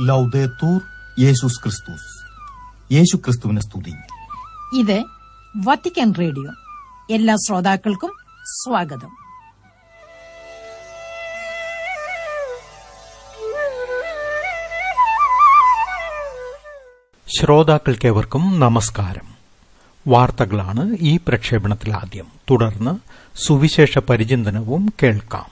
ലൗദേത്തൂർ യേശുസ് ക്രിസ്തുസ് യേശു ക്രിസ്തുവിനെ സ്തുതി ഇത് വത്തിക്കാൻ റേഡിയോ എല്ലാ ശ്രോതാക്കൾക്കും സ്വാഗതം ശ്രോതാക്കൾക്കേവർക്കും നമസ്കാരം വാർത്തകളാണ് ഈ പ്രക്ഷേപണത്തിൽ ആദ്യം തുടർന്ന് സുവിശേഷ പരിചിന്തനവും കേൾക്കാം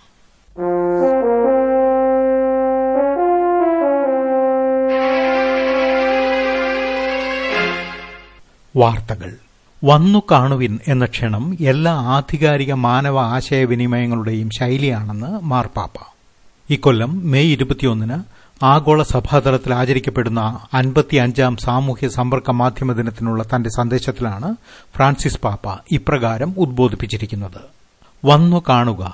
വാർത്തകൾ വന്നു കാണുവിൻ എന്ന ക്ഷണം എല്ലാ ആധികാരിക മാനവ ആശയവിനിമയങ്ങളുടെയും ശൈലിയാണെന്ന് മാർപ്പാപ്പ ഇക്കൊല്ലം മെയ് ഇരുപത്തിയൊന്നിന് ആഗോള സഭാതലത്തിൽ ആചരിക്കപ്പെടുന്ന അൻപത്തിയഞ്ചാം സാമൂഹ്യ സമ്പർക്ക മാധ്യമ ദിനത്തിനുള്ള തന്റെ സന്ദേശത്തിലാണ് ഫ്രാൻസിസ് പാപ്പ ഇപ്രകാരം ഉദ്ബോധിപ്പിച്ചിരിക്കുന്നത് വന്നു കാണുക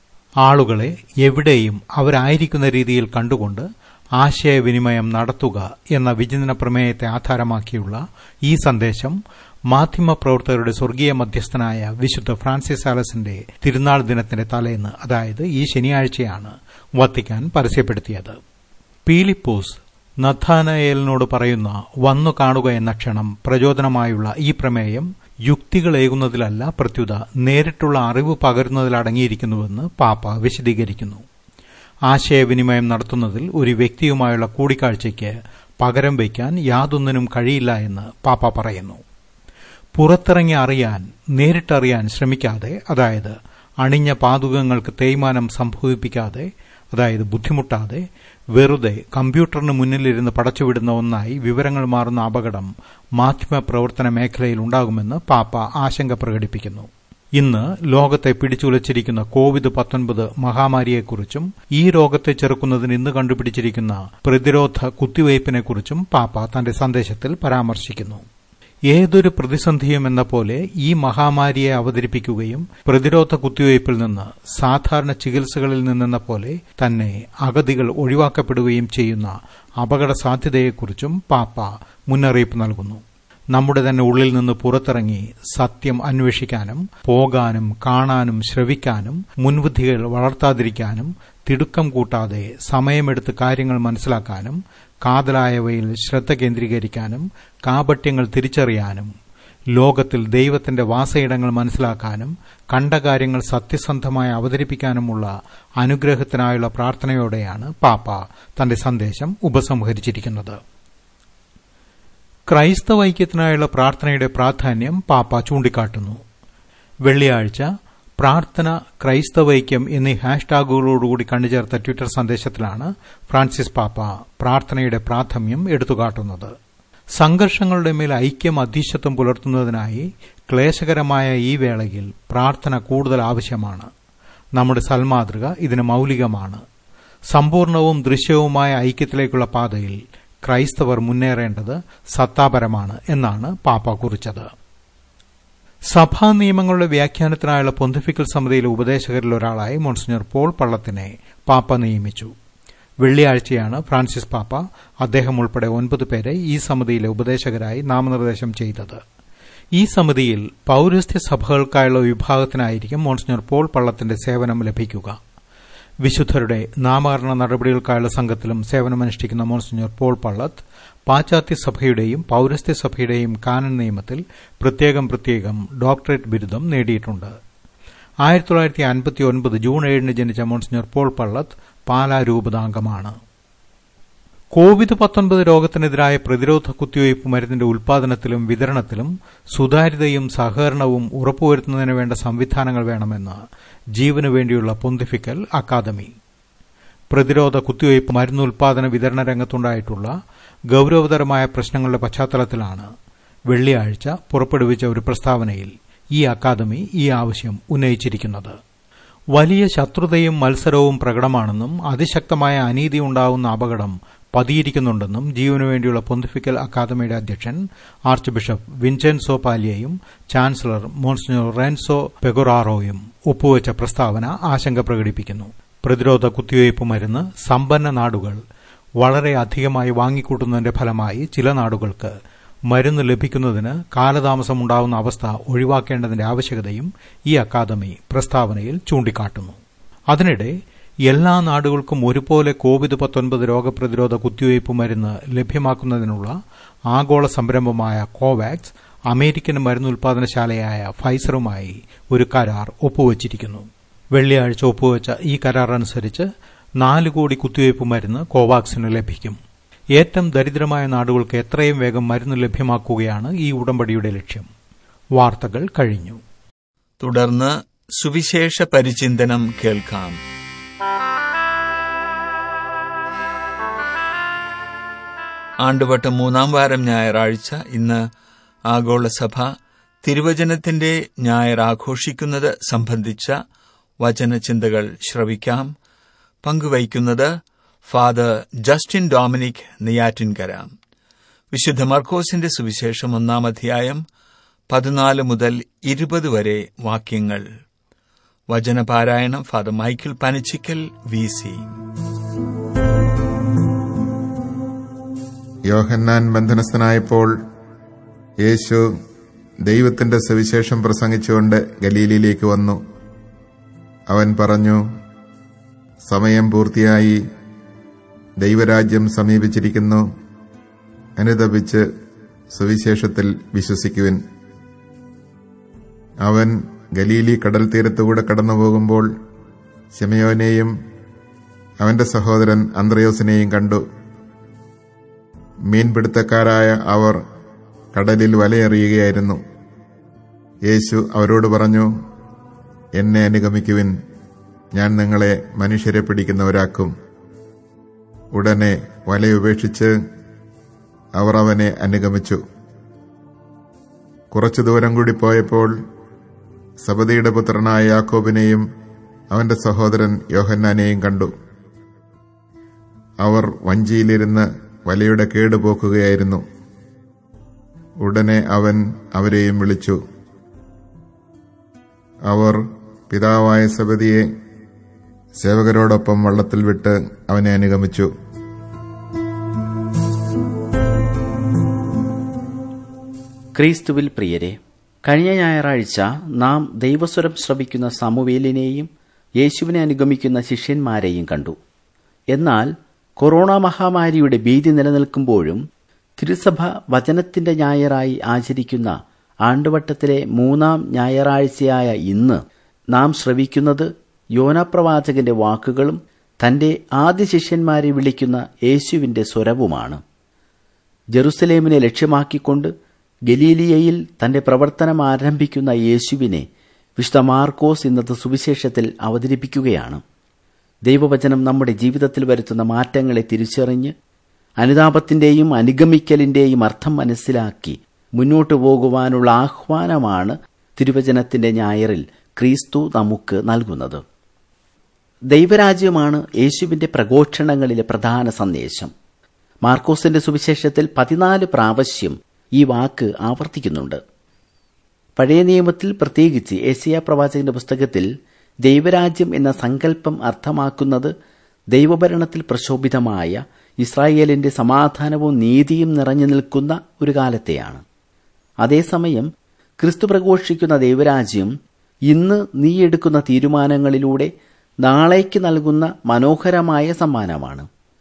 ആളുകളെ എവിടെയും അവരായിരിക്കുന്ന രീതിയിൽ കണ്ടുകൊണ്ട് ആശയവിനിമയം നടത്തുക എന്ന വിചിന്തന പ്രമേയത്തെ ആധാരമാക്കിയുള്ള ഈ സന്ദേശം മാധ്യമപ്രവർത്തകരുടെ സ്വർഗീയ മധ്യസ്ഥനായ വിശുദ്ധ ഫ്രാൻസിസ് ആലസിന്റെ തിരുനാൾ ദിനത്തിന്റെ തലേന്ന് അതായത് ഈ ശനിയാഴ്ചയാണ് വത്തിക്കാൻ പരസ്യപ്പെടുത്തിയത് പീലിപ്പോസ് നഥാനയേലിനോട് പറയുന്ന വന്നു കാണുക എന്ന ക്ഷണം പ്രചോദനമായുള്ള ഈ പ്രമേയം യുക്തികളേകുന്നതിലല്ല പ്രത്യുത നേരിട്ടുള്ള അറിവ് പകരുന്നതിൽ അടങ്ങിയിരിക്കുന്നുവെന്ന് പാപ്പ വിശദീകരിക്കുന്നു ആശയവിനിമയം നടത്തുന്നതിൽ ഒരു വ്യക്തിയുമായുള്ള കൂടിക്കാഴ്ചയ്ക്ക് പകരം വയ്ക്കാൻ യാതൊന്നിനും കഴിയില്ല എന്ന് പാപ്പ പറയുന്നു പുറത്തിറങ്ങി അറിയാൻ നേരിട്ടറിയാൻ ശ്രമിക്കാതെ അതായത് അണിഞ്ഞ പാതുകങ്ങൾക്ക് തേയ്മാനം സംഭവിപ്പിക്കാതെ അതായത് ബുദ്ധിമുട്ടാതെ വെറുതെ കമ്പ്യൂട്ടറിന് മുന്നിലിരുന്ന് പടച്ചുവിടുന്ന ഒന്നായി വിവരങ്ങൾ മാറുന്ന അപകടം മാധ്യമ പ്രവർത്തന മേഖലയിൽ ഉണ്ടാകുമെന്ന് പാപ്പ ആശങ്ക പ്രകടിപ്പിക്കുന്നു ഇന്ന് ലോകത്തെ പിടിച്ചുലച്ചിരിക്കുന്ന കോവിഡ് പത്തൊൻപത് മഹാമാരിയെക്കുറിച്ചും ഈ രോഗത്തെ ചെറുക്കുന്നതിന് ഇന്ന് കണ്ടുപിടിച്ചിരിക്കുന്ന പ്രതിരോധ കുത്തിവയ്പ്പിനെക്കുറിച്ചും പാപ്പ തന്റെ സന്ദേശത്തിൽ പരാമർശിക്കുന്നു ഏതൊരു പ്രതിസന്ധിയും എന്ന പോലെ ഈ മഹാമാരിയെ അവതരിപ്പിക്കുകയും പ്രതിരോധ കുത്തിവയ്പിൽ നിന്ന് സാധാരണ ചികിത്സകളിൽ നിന്നെന്ന പോലെ തന്നെ അഗതികൾ ഒഴിവാക്കപ്പെടുകയും ചെയ്യുന്ന അപകട സാധ്യതയെക്കുറിച്ചും പാപ്പ മുന്നറിയിപ്പ് നൽകുന്നു നമ്മുടെ തന്നെ ഉള്ളിൽ നിന്ന് പുറത്തിറങ്ങി സത്യം അന്വേഷിക്കാനും പോകാനും കാണാനും ശ്രവിക്കാനും മുൻബുദ്ധികൾ വളർത്താതിരിക്കാനും തിടുക്കം കൂട്ടാതെ സമയമെടുത്ത് കാര്യങ്ങൾ മനസ്സിലാക്കാനും കാതലായവയിൽ ശ്രദ്ധ കേന്ദ്രീകരിക്കാനും കാപട്യങ്ങൾ തിരിച്ചറിയാനും ലോകത്തിൽ ദൈവത്തിന്റെ വാസയിടങ്ങൾ മനസ്സിലാക്കാനും കണ്ട കാര്യങ്ങൾ സത്യസന്ധമായി അവതരിപ്പിക്കാനുമുള്ള അനുഗ്രഹത്തിനായുള്ള പ്രാർത്ഥനയോടെയാണ് പാപ്പ തന്റെ സന്ദേശം ഉപസംഹരിച്ചിരിക്കുന്നത് ക്രൈസ്തവ ഐക്യത്തിനായുള്ള പ്രാർത്ഥനയുടെ പ്രാധാന്യം പാപ്പ ചൂണ്ടിക്കാട്ടുന്നു വെള്ളിയാഴ്ച പ്രാർത്ഥന ക്രൈസ്തവൈക്യം എന്നീ ഹാഷ്ടാഗുകളോടുകൂടി കണ്ടുചേർത്ത ട്വിറ്റർ സന്ദേശത്തിലാണ് ഫ്രാൻസിസ് പാപ്പ പ്രാർത്ഥനയുടെ പ്രാഥമ്യം എടുത്തുകാട്ടുന്നത് സംഘർഷങ്ങളുടെ മേൽ ഐക്യം അധീശത്വം പുലർത്തുന്നതിനായി ക്ലേശകരമായ ഈ വേളയിൽ പ്രാർത്ഥന കൂടുതൽ ആവശ്യമാണ് നമ്മുടെ സൽമാതൃക ഇതിന് മൌലികമാണ് സമ്പൂർണവും ദൃശ്യവുമായ ഐക്യത്തിലേക്കുള്ള പാതയിൽ ക്രൈസ്തവർ മുന്നേറേണ്ടത് സത്താപരമാണ് എന്നാണ് പാപ്പ കുറിച്ചത് സഭാ നിയമങ്ങളുടെ വ്യാഖ്യാനത്തിനായുള്ള പൊന്തിഫിക്കൽ സമിതിയിലെ ഉപദേശകരിൽ ഒരാളായി മോൺസിഞ്ഞർ പോൾ പള്ളത്തിനെ പാപ്പ നിയമിച്ചു വെള്ളിയാഴ്ചയാണ് ഫ്രാൻസിസ് പാപ്പ അദ്ദേഹം ഉൾപ്പെടെ ഒൻപത് പേരെ ഈ സമിതിയിലെ ഉപദേശകരായി നാമനിർദ്ദേശം ചെയ്തത് ഈ സമിതിയിൽ പൌരസ്ത്യ സഭകൾക്കായുള്ള വിഭാഗത്തിനായിരിക്കും മോൺസിഞ്ഞർ പോൾ പള്ളത്തിന്റെ സേവനം ലഭിക്കുക വിശുദ്ധരുടെ നാമകരണ നടപടികൾക്കായുള്ള സംഘത്തിലും സേവനമനുഷ്ഠിക്കുന്ന മോൺസിഞ്ഞർ പോൾ പള്ളത്ത് പാശ്ചാത്യ സഭയുടെയും പൌരസ്ത്യ സഭയുടെയും കാനൻ നിയമത്തിൽ പ്രത്യേകം പ്രത്യേകം ഡോക്ടറേറ്റ് ബിരുദം നേടിയിട്ടുണ്ട് ആയിരത്തി തൊള്ളായിരത്തി അൻപത്തി ഒൻപത് ജൂൺ ഏഴിന് ജനിച്ച മോൺസിഞ്ഞർ പോൾ പള്ളത്ത് പാലാ രൂപതാംഗമാണ് കോവിഡ് പത്തൊൻപത് രോഗത്തിനെതിരായ പ്രതിരോധ കുത്തിവയ്പ് മരുന്നിന്റെ ഉൽപാദനത്തിലും വിതരണത്തിലും സുതാര്യതയും സഹകരണവും ഉറപ്പുവരുത്തുന്നതിന് വേണ്ട സംവിധാനങ്ങൾ വേണമെന്ന് ജീവനു വേണ്ടിയുള്ള പൊന്തിഫിക്കൽ അക്കാദമി പ്രതിരോധ കുത്തിവയ്പ് മരുന്ന് ഉൽപാദന വിതരണ രംഗത്തുണ്ടായിട്ടുള്ള ഗൌരവതരമായ പ്രശ്നങ്ങളുടെ പശ്ചാത്തലത്തിലാണ് വെള്ളിയാഴ്ച പുറപ്പെടുവിച്ച ഒരു പ്രസ്താവനയിൽ ഈ അക്കാദമി ഈ ആവശ്യം ഉന്നയിച്ചിരിക്കുന്നത് വലിയ ശത്രുതയും മത്സരവും പ്രകടമാണെന്നും അതിശക്തമായ അനീതി ഉണ്ടാകുന്ന അപകടം പതിയിരിക്കുന്നുണ്ടെന്നും ജീവനു വേണ്ടിയുള്ള പൊന്തിഫിക്കൽ അക്കാദമിയുടെ അധ്യക്ഷൻ ആർച്ച് ബിഷപ്പ് വിൻസെൻസോ പാലിയയും ചാൻസലർ മോൺസിഞ്ഞോർ റെൻസോ പെഗൊറാറോയും ഒപ്പുവെച്ച പ്രസ്താവന ആശങ്ക പ്രകടിപ്പിക്കുന്നു പ്രതിരോധ കുത്തിവയ്പ് മരുന്ന് സമ്പന്ന നാടുകൾ വളരെ അധികമായി വാങ്ങിക്കൂട്ടുന്നതിന്റെ ഫലമായി ചില നാടുകൾക്ക് മരുന്ന് ലഭിക്കുന്നതിന് കാലതാമസമുണ്ടാവുന്ന അവസ്ഥ ഒഴിവാക്കേണ്ടതിന്റെ ആവശ്യകതയും ഈ അക്കാദമി പ്രസ്താവനയിൽ ചൂണ്ടിക്കാട്ടുന്നു അതിനിടെ എല്ലാ നാടുകൾക്കും ഒരുപോലെ കോവിഡ് പത്തൊൻപത് രോഗപ്രതിരോധ കുത്തിവയ്പ് മരുന്ന് ലഭ്യമാക്കുന്നതിനുള്ള ആഗോള സംരംഭമായ കോവാക്സ് അമേരിക്കൻ മരുന്ന് ഉൽപാദനശാലയായ ഫൈസറുമായി ഒരു കരാർ ഒപ്പുവച്ചിരിക്കുന്നു വെള്ളിയാഴ്ച ഒപ്പുവച്ച ഈ കരാർ അനുസരിച്ച് നാല് കോടി കുത്തിവയ്പ് മരുന്ന് കോവാക്സിന് ലഭിക്കും ഏറ്റവും ദരിദ്രമായ നാടുകൾക്ക് എത്രയും വേഗം മരുന്ന് ലഭ്യമാക്കുകയാണ് ഈ ഉടമ്പടിയുടെ ലക്ഷ്യം വാർത്തകൾ കഴിഞ്ഞു തുടർന്ന് സുവിശേഷ പരിചിന്തനം കേൾക്കാം ആണ്ടുവട്ടം മൂന്നാം വാരം ഞായറാഴ്ച ഇന്ന് ആഗോളസഭ തിരുവചനത്തിന്റെ ഞായർ ആഘോഷിക്കുന്നത് സംബന്ധിച്ച വചനചിന്തകൾ ശ്രവിക്കാം പങ്കുവയ്ക്കുന്നത് ഫാദർ ജസ്റ്റിൻ ഡൊമിനിക് നെയ്യാറ്റിൻകര വിശുദ്ധ മർക്കോസിന്റെ സുവിശേഷം ഒന്നാം അധ്യായം പതിനാല് മുതൽ ഇരുപത് വരെ വാക്യങ്ങൾ വചനപാരായണം father Michael Panachickal V C യോഹന്നാൻ ബന്ധനസ്ഥനായപ്പോൾ യേശു ദൈവത്തിന്റെ സുവിശേഷം പ്രസംഗിച്ചുകൊണ്ട് ഗലീലിയിലേക്ക് വന്നു അവൻ പറഞ്ഞു സമയം പൂർത്തിയായി ദൈവരാജ്യം സമീപിച്ചിരിക്കുന്നു അനുതപിച്ച് സുവിശേഷത്തിൽ വിശ്വസിക്കുവിൻ അവൻ ഗലീലി കടൽ തീരത്തുകൂടെ കടന്നുപോകുമ്പോൾ ശിമയോനെയും അവന്റെ സഹോദരൻ അന്ത്രയോസിനെയും കണ്ടു മീൻപിടുത്തക്കാരായ അവർ കടലിൽ വലയെറിയുകയായിരുന്നു യേശു അവരോട് പറഞ്ഞു എന്നെ അനുഗമിക്കുവിൻ ഞാൻ നിങ്ങളെ മനുഷ്യരെ പിടിക്കുന്നവരാക്കും ഉടനെ വലയുപേക്ഷിച്ച് അവർ അവനെ അനുഗമിച്ചു കുറച്ചു ദൂരം കൂടി പോയപ്പോൾ സബദിയുടെ പുത്രനായ യാക്കോബിനെയും അവന്റെ സഹോദരൻ യോഹന്നാനെയും കണ്ടു അവർ വഞ്ചിയിലിരുന്ന് വലയുടെ കേട് പോക്കുകയായിരുന്നു ഉടനെ അവൻ അവരെയും വിളിച്ചു അവർ പിതാവായ സബദിയെ സേവകരോടൊപ്പം വള്ളത്തിൽ വിട്ട് അവനെ അനുഗമിച്ചു ക്രിസ്തുവിൽ പ്രിയരെ കഴിഞ്ഞ ഞായറാഴ്ച നാം ദൈവസ്വരം ശ്രവിക്കുന്ന സമൂവേലിനെയും യേശുവിനെ അനുഗമിക്കുന്ന ശിഷ്യന്മാരെയും കണ്ടു എന്നാൽ കൊറോണ മഹാമാരിയുടെ ഭീതി നിലനിൽക്കുമ്പോഴും തിരുസഭ വചനത്തിന്റെ ഞായറായി ആചരിക്കുന്ന ആണ്ടുവട്ടത്തിലെ മൂന്നാം ഞായറാഴ്ചയായ ഇന്ന് നാം ശ്രവിക്കുന്നത് യോനപ്രവാചകന്റെ വാക്കുകളും തന്റെ ആദ്യ ശിഷ്യന്മാരെ വിളിക്കുന്ന യേശുവിന്റെ സ്വരവുമാണ് ജെറുസലേമിനെ ലക്ഷ്യമാക്കിക്കൊണ്ട് ഗലീലിയയിൽ തന്റെ പ്രവർത്തനം ആരംഭിക്കുന്ന യേശുവിനെ വിശുദ്ധ മാർക്കോസ് ഇന്നത്തെ സുവിശേഷത്തിൽ അവതരിപ്പിക്കുകയാണ് ദൈവവചനം നമ്മുടെ ജീവിതത്തിൽ വരുത്തുന്ന മാറ്റങ്ങളെ തിരിച്ചറിഞ്ഞ് അനുതാപത്തിന്റെയും അനുഗമിക്കലിന്റെയും അർത്ഥം മനസ്സിലാക്കി മുന്നോട്ടു പോകുവാനുള്ള ആഹ്വാനമാണ് തിരുവചനത്തിന്റെ ഞായറിൽ ക്രിസ്തു നമുക്ക് നൽകുന്നത് ദൈവരാജ്യമാണ് യേശുവിന്റെ പ്രഘോഷണങ്ങളിലെ പ്രധാന സന്ദേശം മാർക്കോസിന്റെ സുവിശേഷത്തിൽ പതിനാല് പ്രാവശ്യം ഈ വാക്ക് ആവർത്തിക്കുന്നുണ്ട് പഴയ നിയമത്തിൽ പ്രത്യേകിച്ച് ഏഷ്യ പ്രവാചകന്റെ പുസ്തകത്തിൽ ദൈവരാജ്യം എന്ന സങ്കല്പം അർത്ഥമാക്കുന്നത് ദൈവഭരണത്തിൽ പ്രശോഭിതമായ ഇസ്രായേലിന്റെ സമാധാനവും നീതിയും നിറഞ്ഞു നിൽക്കുന്ന ഒരു കാലത്തെയാണ് അതേസമയം ക്രിസ്തു പ്രഘോഷിക്കുന്ന ദൈവരാജ്യം ഇന്ന് നീ എടുക്കുന്ന തീരുമാനങ്ങളിലൂടെ നാളേക്ക് നൽകുന്ന മനോഹരമായ സമ്മാനമാണ്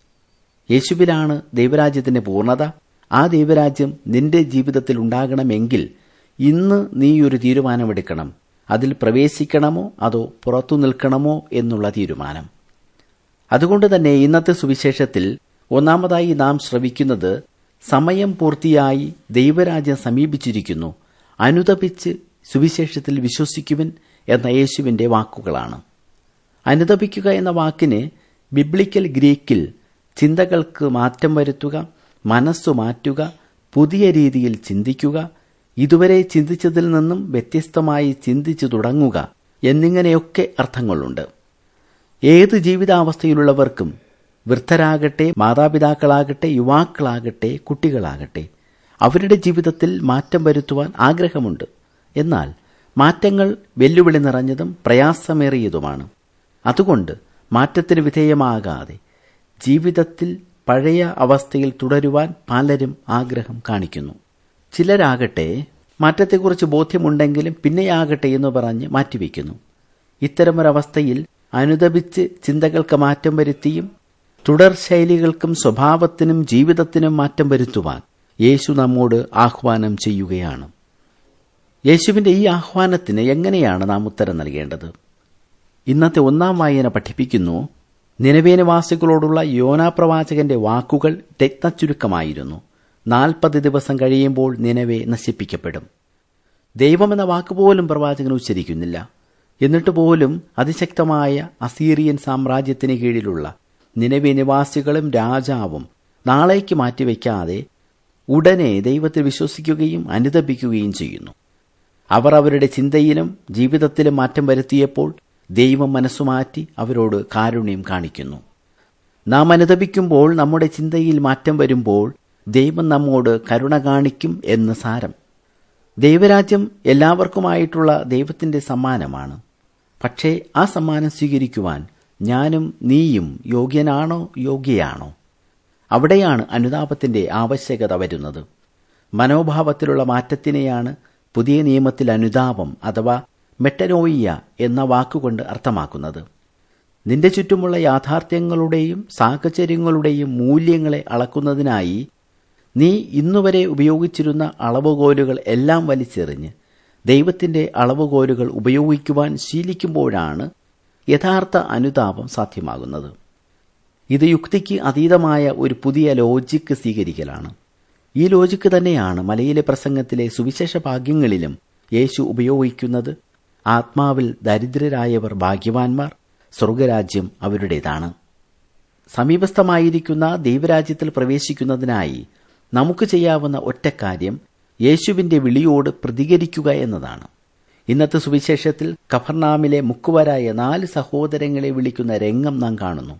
യേശുവിലാണ് ദൈവരാജ്യത്തിന്റെ പൂർണ്ണത ആ ദൈവരാജ്യം നിന്റെ ജീവിതത്തിൽ ഉണ്ടാകണമെങ്കിൽ ഇന്ന് നീ ഒരു തീരുമാനമെടുക്കണം അതിൽ പ്രവേശിക്കണമോ അതോ പുറത്തു നിൽക്കണമോ എന്നുള്ള തീരുമാനം അതുകൊണ്ട് തന്നെ ഇന്നത്തെ സുവിശേഷത്തിൽ ഒന്നാമതായി നാം ശ്രവിക്കുന്നത് സമയം പൂർത്തിയായി ദൈവരാജ്യം സമീപിച്ചിരിക്കുന്നു അനുതപിച്ച് സുവിശേഷത്തിൽ വിശ്വസിക്കുവിൻ എന്ന യേശുവിന്റെ വാക്കുകളാണ് അനുതപിക്കുക എന്ന വാക്കിന് ബിബ്ലിക്കൽ ഗ്രീക്കിൽ ചിന്തകൾക്ക് മാറ്റം വരുത്തുക മനസ്സു മാറ്റുക പുതിയ രീതിയിൽ ചിന്തിക്കുക ഇതുവരെ ചിന്തിച്ചതിൽ നിന്നും വ്യത്യസ്തമായി ചിന്തിച്ചു തുടങ്ങുക എന്നിങ്ങനെയൊക്കെ അർത്ഥങ്ങളുണ്ട് ഏത് ജീവിതാവസ്ഥയിലുള്ളവർക്കും വൃദ്ധരാകട്ടെ മാതാപിതാക്കളാകട്ടെ യുവാക്കളാകട്ടെ കുട്ടികളാകട്ടെ അവരുടെ ജീവിതത്തിൽ മാറ്റം വരുത്തുവാൻ ആഗ്രഹമുണ്ട് എന്നാൽ മാറ്റങ്ങൾ വെല്ലുവിളി നിറഞ്ഞതും പ്രയാസമേറിയതുമാണ് അതുകൊണ്ട് മാറ്റത്തിന് വിധേയമാകാതെ ജീവിതത്തിൽ പഴയ അവസ്ഥയിൽ തുടരുവാൻ പലരും ആഗ്രഹം കാണിക്കുന്നു ചിലരാകട്ടെ മാറ്റത്തെക്കുറിച്ച് ബോധ്യമുണ്ടെങ്കിലും പിന്നെയാകട്ടെ എന്ന് പറഞ്ഞ് മാറ്റിവെക്കുന്നു ഇത്തരമൊരവസ്ഥയിൽ അനുദപിച്ച് ചിന്തകൾക്ക് മാറ്റം വരുത്തിയും തുടർ ശൈലികൾക്കും സ്വഭാവത്തിനും ജീവിതത്തിനും മാറ്റം വരുത്തുവാൻ യേശു നമ്മോട് ആഹ്വാനം ചെയ്യുകയാണ് യേശുവിന്റെ ഈ ആഹ്വാനത്തിന് എങ്ങനെയാണ് നാം ഉത്തരം നൽകേണ്ടത് ഇന്നത്തെ ഒന്നാം വായന പഠിപ്പിക്കുന്നു നിലവേ നിവാസികളോടുള്ള യോനാ പ്രവാചകന്റെ വാക്കുകൾ രത്നച്ചുരുക്കമായിരുന്നു നാൽപ്പത് ദിവസം കഴിയുമ്പോൾ നിലവെ നശിപ്പിക്കപ്പെടും ദൈവമെന്ന വാക്കുപോലും പ്രവാചകൻ ഉച്ചരിക്കുന്നില്ല എന്നിട്ട് പോലും അതിശക്തമായ അസീറിയൻ സാമ്രാജ്യത്തിന് കീഴിലുള്ള നിലവെ നിവാസികളും രാജാവും നാളേക്ക് മാറ്റിവെക്കാതെ ഉടനെ ദൈവത്തിൽ വിശ്വസിക്കുകയും അനുദപിക്കുകയും ചെയ്യുന്നു അവർ അവരുടെ ചിന്തയിലും ജീവിതത്തിലും മാറ്റം വരുത്തിയപ്പോൾ ദൈവം മനസ്സുമാറ്റി അവരോട് കാരുണ്യം കാണിക്കുന്നു നാം അനുദപിക്കുമ്പോൾ നമ്മുടെ ചിന്തയിൽ മാറ്റം വരുമ്പോൾ ദൈവം നമ്മോട് കരുണ കാണിക്കും എന്ന് സാരം ദൈവരാജ്യം എല്ലാവർക്കുമായിട്ടുള്ള ദൈവത്തിന്റെ സമ്മാനമാണ് പക്ഷേ ആ സമ്മാനം സ്വീകരിക്കുവാൻ ഞാനും നീയും യോഗ്യനാണോ യോഗ്യയാണോ അവിടെയാണ് അനുതാപത്തിന്റെ ആവശ്യകത വരുന്നത് മനോഭാവത്തിലുള്ള മാറ്റത്തിനെയാണ് പുതിയ നിയമത്തിൽ അനുതാപം അഥവാ മെട്ടനോയിയ എന്ന വാക്കുകൊണ്ട് അർത്ഥമാക്കുന്നത് നിന്റെ ചുറ്റുമുള്ള യാഥാർത്ഥ്യങ്ങളുടെയും സാഹചര്യങ്ങളുടെയും മൂല്യങ്ങളെ അളക്കുന്നതിനായി നീ ഇന്നുവരെ ഉപയോഗിച്ചിരുന്ന അളവുകോലുകൾ എല്ലാം വലിച്ചെറിഞ്ഞ് ദൈവത്തിന്റെ അളവുകോലുകൾ ഉപയോഗിക്കുവാൻ ശീലിക്കുമ്പോഴാണ് യഥാർത്ഥ അനുതാപം സാധ്യമാകുന്നത് ഇത് യുക്തിക്ക് അതീതമായ ഒരു പുതിയ ലോജിക്ക് സ്വീകരിക്കലാണ് ഈ ലോജിക്ക് തന്നെയാണ് മലയിലെ പ്രസംഗത്തിലെ സുവിശേഷ ഭാഗ്യങ്ങളിലും യേശു ഉപയോഗിക്കുന്നത് ആത്മാവിൽ ദരിദ്രരായവർ ഭാഗ്യവാന്മാർ സ്വർഗരാജ്യം അവരുടേതാണ് സമീപസ്ഥമായിരിക്കുന്ന ദൈവരാജ്യത്തിൽ പ്രവേശിക്കുന്നതിനായി നമുക്ക് ചെയ്യാവുന്ന ഒറ്റ കാര്യം യേശുവിന്റെ വിളിയോട് പ്രതികരിക്കുക എന്നതാണ് ഇന്നത്തെ സുവിശേഷത്തിൽ കഫർനാമിലെ മുക്കുവരായ നാല് സഹോദരങ്ങളെ വിളിക്കുന്ന രംഗം നാം കാണുന്നു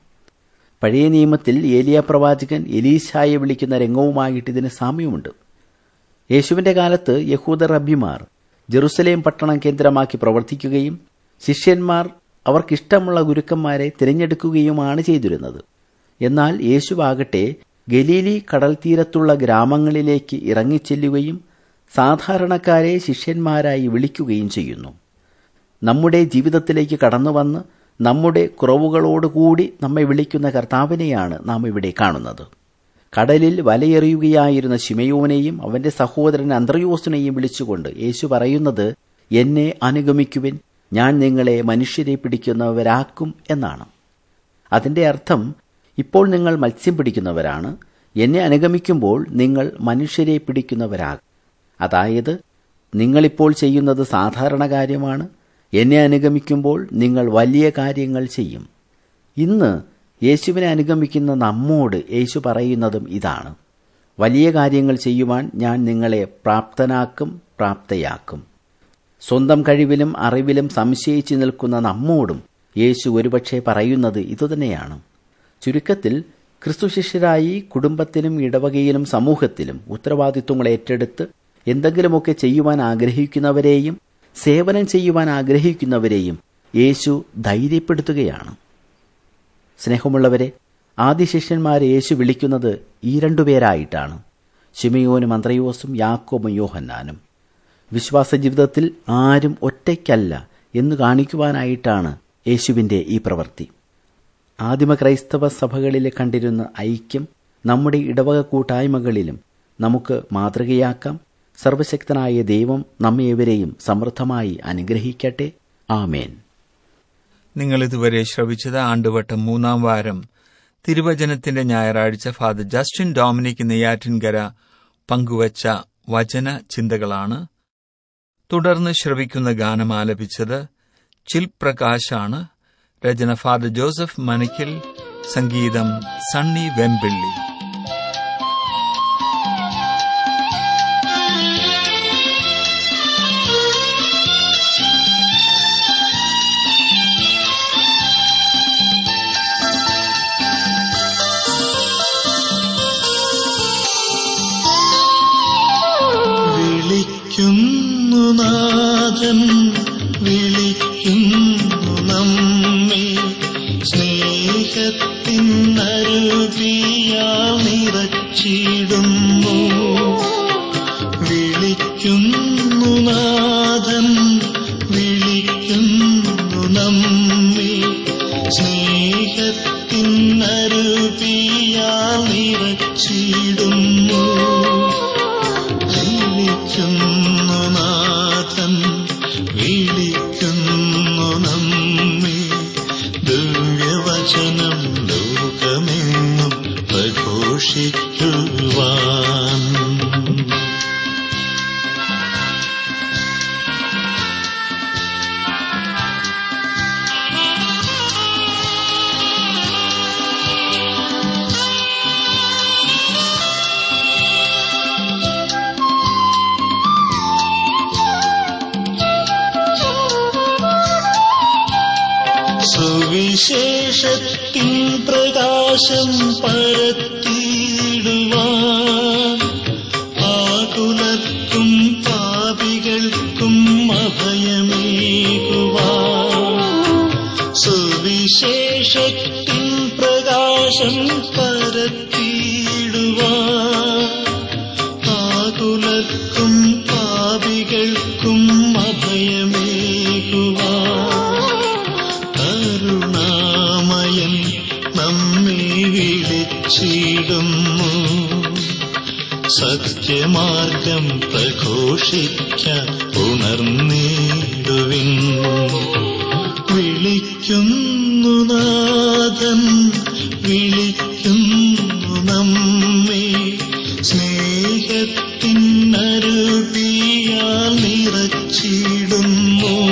പഴയ നിയമത്തിൽ ഏലിയ പ്രവാചകൻ എലീശായെ വിളിക്കുന്ന രംഗവുമായിട്ട് ഇതിന് സാമ്യമുണ്ട് യേശുവിന്റെ കാലത്ത് യഹൂദ റബ്ബിമാർ ജെറുസലേം പട്ടണം കേന്ദ്രമാക്കി പ്രവർത്തിക്കുകയും ശിഷ്യന്മാർ അവർക്കിഷ്ടമുള്ള ഗുരുക്കന്മാരെ തിരഞ്ഞെടുക്കുകയുമാണ് ചെയ്തിരുന്നത് എന്നാൽ യേശുവാകട്ടെ ഗലീലി കടൽ തീരത്തുള്ള ഗ്രാമങ്ങളിലേക്ക് ഇറങ്ങിച്ചെല്ലുകയും സാധാരണക്കാരെ ശിഷ്യന്മാരായി വിളിക്കുകയും ചെയ്യുന്നു നമ്മുടെ ജീവിതത്തിലേക്ക് കടന്നുവന്ന് നമ്മുടെ കുറവുകളോടുകൂടി നമ്മെ വിളിക്കുന്ന കർത്താവിനെയാണ് നാം ഇവിടെ കാണുന്നത് കടലിൽ വലയെറിയുകയായിരുന്ന ശിമയോനെയും അവന്റെ സഹോദരൻ അന്ത്രയോസിനെയും വിളിച്ചുകൊണ്ട് യേശു പറയുന്നത് എന്നെ അനുഗമിക്കുവിൻ ഞാൻ നിങ്ങളെ മനുഷ്യരെ പിടിക്കുന്നവരാക്കും എന്നാണ് അതിന്റെ അർത്ഥം ഇപ്പോൾ നിങ്ങൾ മത്സ്യം പിടിക്കുന്നവരാണ് എന്നെ അനുഗമിക്കുമ്പോൾ നിങ്ങൾ മനുഷ്യരെ പിടിക്കുന്നവരാകും അതായത് നിങ്ങളിപ്പോൾ ചെയ്യുന്നത് സാധാരണ കാര്യമാണ് എന്നെ അനുഗമിക്കുമ്പോൾ നിങ്ങൾ വലിയ കാര്യങ്ങൾ ചെയ്യും ഇന്ന് യേശുവിനെ അനുഗമിക്കുന്ന നമ്മോട് യേശു പറയുന്നതും ഇതാണ് വലിയ കാര്യങ്ങൾ ചെയ്യുവാൻ ഞാൻ നിങ്ങളെ പ്രാപ്തനാക്കും പ്രാപ്തയാക്കും സ്വന്തം കഴിവിലും അറിവിലും സംശയിച്ചു നിൽക്കുന്ന നമ്മോടും യേശു ഒരുപക്ഷെ പറയുന്നത് ഇതുതന്നെയാണ് ചുരുക്കത്തിൽ ക്രിസ്തുശിഷ്യരായി കുടുംബത്തിലും ഇടവകയിലും സമൂഹത്തിലും ഉത്തരവാദിത്വങ്ങൾ ഏറ്റെടുത്ത് എന്തെങ്കിലുമൊക്കെ ചെയ്യുവാൻ ആഗ്രഹിക്കുന്നവരെയും സേവനം ചെയ്യുവാൻ ആഗ്രഹിക്കുന്നവരെയും യേശു ധൈര്യപ്പെടുത്തുകയാണ് സ്നേഹമുള്ളവരെ ആദ്യ ശിഷ്യന്മാരെ യേശു വിളിക്കുന്നത് ഈ രണ്ടുപേരായിട്ടാണ് ശിമയോനും അന്ത്രയോസും യാക്കോബും യോഹന്നാനും വിശ്വാസ ജീവിതത്തിൽ ആരും ഒറ്റയ്ക്കല്ല എന്ന് കാണിക്കുവാനായിട്ടാണ് യേശുവിന്റെ ഈ പ്രവൃത്തി ആദിമ ക്രൈസ്തവ സഭകളിലെ കണ്ടിരുന്ന ഐക്യം നമ്മുടെ ഇടവക കൂട്ടായ്മകളിലും നമുക്ക് മാതൃകയാക്കാം സർവശക്തനായ ദൈവം നമ്മേവരെയും സമൃദ്ധമായി അനുഗ്രഹിക്കട്ടെ ആമേൻ നിങ്ങൾ ഇതുവരെ ശ്രവിച്ചത് ആണ്ടുവട്ടം മൂന്നാം വാരം തിരുവചനത്തിന്റെ ഞായറാഴ്ച ഫാദർ ജസ്റ്റിൻ ഡൊമിനിക് നെയ്യാറ്റിൻകര പങ്കുവച്ച വചന ചിന്തകളാണ് തുടർന്ന് ശ്രവിക്കുന്ന ഗാനം ആലപിച്ചത് ചിൽ പ്രകാശാണ് രചന ഫാദർ ജോസഫ് മണിക്കൽ സംഗീതം സണ്ണി വെമ്പിള്ളി വിളിക്കുന്നു നാഥൻ വിളിക്കുന്നു നമ്മെ സ്നേഹത്തിൻ അരുവിയാൽ നിറച്ചിടുന്നു വിളിക്കുന്നു നാഥൻ വിളിക്കുന്നു നമ്മെ സ്നേഹത്തിനരുപിയാൽ നിറച്ചിടുന്നു വിളിക്കുന്നു നാഥൻ വിളിക്കുന്നു നമ്മെ ദിവ്യവചനം ലോകമെങ്ങും പ്രഘോഷിക്കുവാൻ സുവിശേഷത്തിൻ പ്രകാശം പരത്തിയിടുവാൻ ആകുലർക്കും പാപികൾക്കും അഭയമേകുവാൻ സുവിശേഷത്തിൻ പ്രകാശം പരത്തിയിടുവാൻ ആകുലർക്കും പാപികൾക്കും അഭയമേകുവാൻ കരുണാമയൻ നമ്മെ വിളിച്ചിടുന്നു സത്യമാർഗം പ്രഘോഷിക്കാൻ ഉണർന്നിടുവിൻ വിളിക്കുന്നു നാഥൻ വിളിക്കുന്നു നമ്മെ സ്നേഹത്തിനരുപിയാൽ നിറച്ചിടുന്നു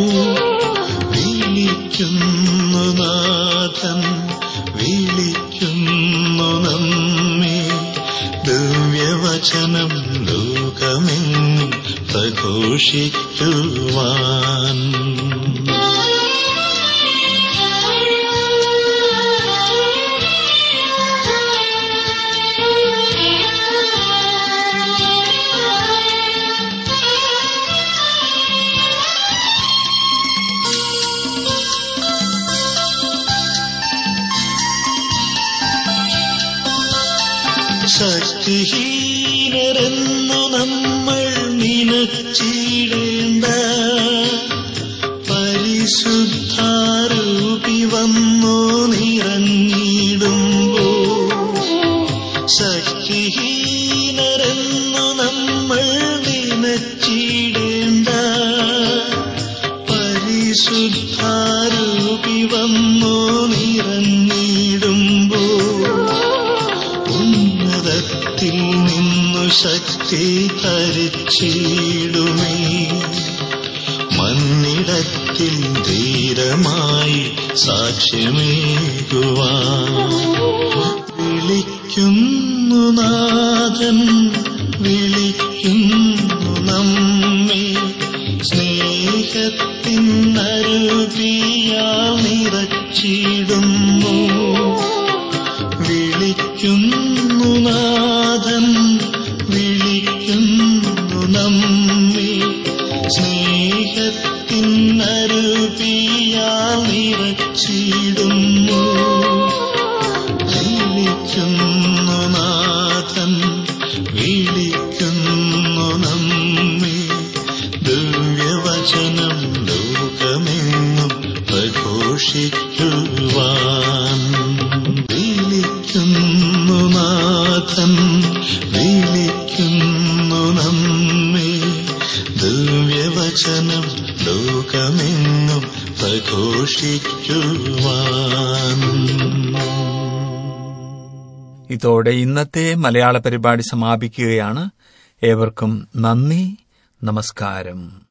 വിളിക്കുന്നു നാഥൻ വിളിക്കുന്നു നമ്മെ ദിവ്യവചനം ലോകമെങ്ങും പ്രഘോഷിക്കുവാൻ ശക്തിഹീനരെന്നു നമ്മൾ നിനച്ചിടേണ്ട പരിശുദ്ധാരൂപി വന്നു നിറഞ്ഞിടുമ്പോ ശക്തിഹീനരെന്നു നമ്മൾ നിനച്ചിടേണ്ട പരിശുദ്ധാരൂപി വന്നു നിറഞ്ഞിടുമ്പോ ഉന്നതത്തിൽ നിന്നു ശക്തി ധരിച്ചിടുമേ മണ്ണിടത്തിൽ ധീരമായി സാക്ഷ്യമേകുവാൻ വിളിക്കുന്നു നാഥൻ വിളിക്കുന്നു നമ്മെ സ്നേഹത്തിനരുപിയാൽ നിറച്ചിടുന്നു വിളിക്കുന്നു നാഥൻ വിളിക്കുന്നു നമ്മെ സ്നേഹത്തിനരുപിയാൽ നിറച്ചിടുന്നു വിളിക്കുന്നു നാഥൻ വിളിക്കുന്നു നമ്മെ ദിവ്യവചനം ലോകമെങ്ങും പ്രഘോഷിക്കുവാൻ വിളിക്കുന്നു നാഥൻ വിളിക്കുന്നു നമ്മെ ദിവ്യവചനം ലോകമെങ്ങും പ്രഘോഷിക്കുവാൻ ഇതോടെ ഇന്നത്തെ മലയാള പരിപാടി സമാപിക്കുകയാണ് ഏവർക്കും നന്ദി നമസ്കാരം